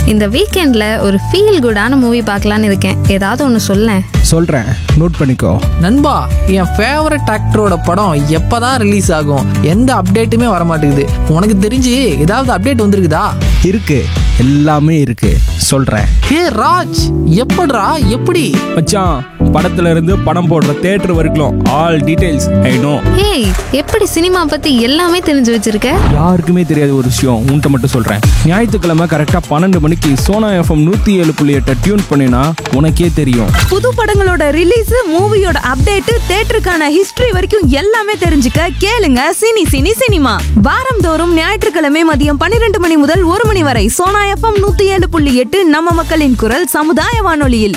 இந்த வீக்கெண்டில் ஒரு ஃபீல் குடான மூவி பார்க்கலான்னு இருக்கேன் ஏதாவது ஒன்று சொல்லேன் சொல்கிறேன் நோட் பண்ணிக்கோ நண்பா என் ஃபேவரட் ஆக்டரோட படம் எப்பதான் ரிலீஸ் ஆகும் எந்த அப்டேட்டுமே வர மாட்டேங்குது உனக்கு தெரிஞ்சு ஏதாவது அப்டேட் வந்திருக்குதா இருக்கு எல்லாமே இருக்கு சொல்கிறேன் ஹே ராஜ் எப்படிடா எப்படி மச்சான் படத்துல இருந்து படம் போடுற தேட்டர் வரைக்கும் ஆல் டீடைல்ஸ் ஐ நோ ஏய் எப்படி சினிமா பற்றி எல்லாமே தெரிஞ்சு வச்சிருக்க யாருக்குமே தெரியாத ஒரு விஷயம் உன்கிட்ட மட்டும் சொல்கிறேன் ஞாயிற்றுக்கிழமை கரெக்டாக பன்னெண்டு மணிக்கு சோனா எஃப்எம் நூற்றி ஏழு புள்ளி எட்டை டியூன் பண்ணினா உனக்கே தெரியும் புது படங்களோட ரிலீஸ் மூவியோட அப்டேட் தேட்டருக்கான ஹிஸ்டரி வரைக்கும் எல்லாமே தெரிஞ்சுக்க கேளுங்க சினி சினி சினிமா வாரந்தோறும் ஞாயிற்றுக்கிழமை மதியம் பன்னிரண்டு மணி முதல் ஒரு மணி வரை சோனா எஃப்எம் நூத்தி ஏழு புள்ளி எட்டு நம்ம மக்களின் குரல் சமுதாய வானொலியில்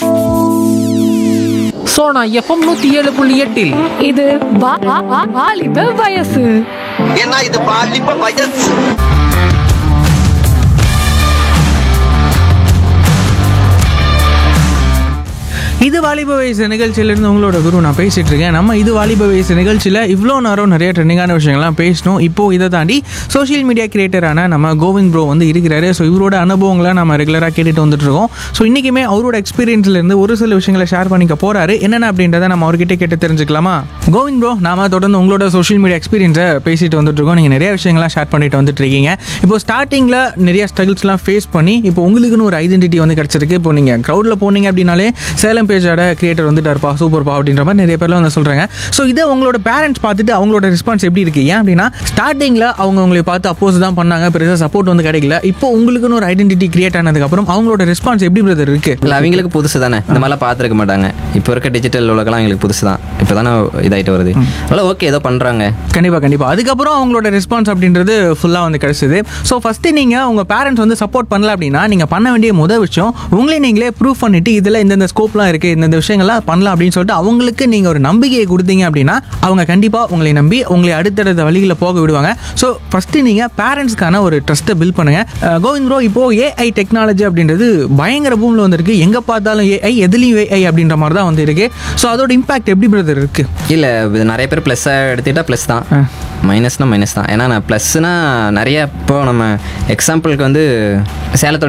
சோனா எஃப்எம் நூத்தி ஏழு புள்ளி எட்டில் இது வா- வா- வா- வாலிப வயசு ஏன்னா இது பாலிப்ப வயசு இது வாலிப வயசு நிகழ்ச்சியிலேருந்து உங்களோட குரு நான் பேசிட்டு இருக்கேன் நம்ம இது வாலிப வயசு நிகழ்ச்சியில் இவ்வளோ நேரம் நிறைய ட்ரெண்டிங்கான விஷயங்கள்லாம் பேசணும் இப்போ இதை தாண்டி சோஷியல் மீடியா கிரியேட்டரான நம்ம கோவிந்த் ப்ரோ வந்து இருக்கிறாரு ஸோ இவரோட அனுபவங்களை நம்ம ரெகுலராக கேட்டுட்டு வந்துட்டு இருக்கோம் ஸோ இன்றைக்குமே அவரோட எக்ஸ்பீரியன்ஸ்லேருந்து ஒரு சில விஷயங்களை ஷேர் பண்ணிக்க போறாரு என்னென்ன அப்படின்றத நம்ம அவர்கிட்ட கேட்டு தெரிஞ்சுக்கலாமா கோவிந்த் ப்ரோ நாம தொடர்ந்து உங்களோட சோஷியல் மீடியா எக்ஸ்பீரியன்ஸை பேசிட்டு வந்துட்டு இருக்கோம் நீங்கள் நிறைய விஷயங்கள்லாம் ஷேர் பண்ணிட்டு வந்துட்டு இருக்கீங்க இப்போ ஸ்டார்டிங்கில் நிறைய ஸ்ட்ரகிள்ஸ்லாம் ஃபேஸ் பண்ணி இப்போ உங்களுக்குன்னு ஒரு ஐடென்டிட்டி வந்து கிடச்சிருக்கு இப்போ நீங்கள் க்ரௌடில் போனீங்க அப்படின்னாலே சேலம் பேஜோட கிரியேட்டர் வந்துட்டாருப்பா சூப்பர்ப்பா அப்படின்ற மாதிரி நிறைய பேர்லாம் வந்து சொல்கிறாங்க ஸோ இதை உங்களோட பேரண்ட்ஸ் பார்த்துட்டு அவங்களோட ரெஸ்பான்ஸ் எப்படி இருக்குது ஏன் அப்படின்னா ஸ்டார்டிங்கில் அவங்க உங்களை பார்த்து அப்போஸ் தான் பண்ணாங்க பெருசாக சப்போர்ட் வந்து கிடைக்கல இப்போ உங்களுக்குன்னு ஒரு ஐடென்டிட்டி கிரியேட் ஆனதுக்கப்புறம் அவங்களோட ரெஸ்பான்ஸ் எப்படி பிரதர் இருக்குது இல்லை அவங்களுக்கு புதுசு தானே இந்த மாதிரிலாம் பார்த்துருக்க மாட்டாங்க இப்போ இருக்க டிஜிட்டல் உலகெல்லாம் எங்களுக்கு புதுசு தான் இப்போ தானே இதாகிட்டு வருது அதெல்லாம் ஓகே ஏதோ பண்ணுறாங்க கண்டிப்பாக கண்டிப்பாக அதுக்கப்புறம் அவங்களோட ரெஸ்பான்ஸ் அப்படின்றது ஃபுல்லாக வந்து கிடைச்சது ஸோ ஃபஸ்ட்டு நீங்கள் உங்கள் பேரண்ட்ஸ் வந்து சப்போர்ட் பண்ணல அப்படின்னா நீங்கள் பண்ண வேண்டிய முதல் விஷயம் உங்களே நீங்களே ப்ரூவ் பண்ணிட்டு இதில் இந்தந்த ஸ்கோப்லாம் இருக்குது இந்தந்த விஷயங்கள்லாம் பண்ணலாம் அப்படின்னு சொல்லிட்டு அவங்களுக்கு நீங்கள் ஒரு நம்பிக்கையை கொடுத்தீங்க அப்படின்னா அவங்க கண்டிப்பாக உங்களை நம்பி உங்களை அடுத்தடுத்த வழிகளில் போக விடுவாங்க ஸோ ஃபஸ்ட்டு நீங்கள் பேரண்ட்ஸ்க்கான ஒரு ட்ரஸ்ட்டை பில்ட் பண்ணுங்கள் கோவிந்த் ப்ரோ இப்போது ஏஐ டெக்னாலஜி அப்படின்றது பயங்கர பூமில் வந்திருக்கு எங்கே பார்த்தாலும் ஏஐ எதுலேயும் ஏஐ அப்படின்ற மாதிரி தான் வந்து இருக்கு ஸோ அதோட இம்பாக்ட் எப்படி பிரதர் இருக்குது இல்லை இது நிறைய பேர் ப்ளஸ்ஸாக எடுத்துக்கிட்டால் ப்ளஸ் தான் மைனஸ்னால் மைனஸ் தான் ஏன்னா நான் ப்ளஸ்னால் நிறைய இப்போ நம்ம எக்ஸாம்பிளுக்கு வந்து சேலத்தோட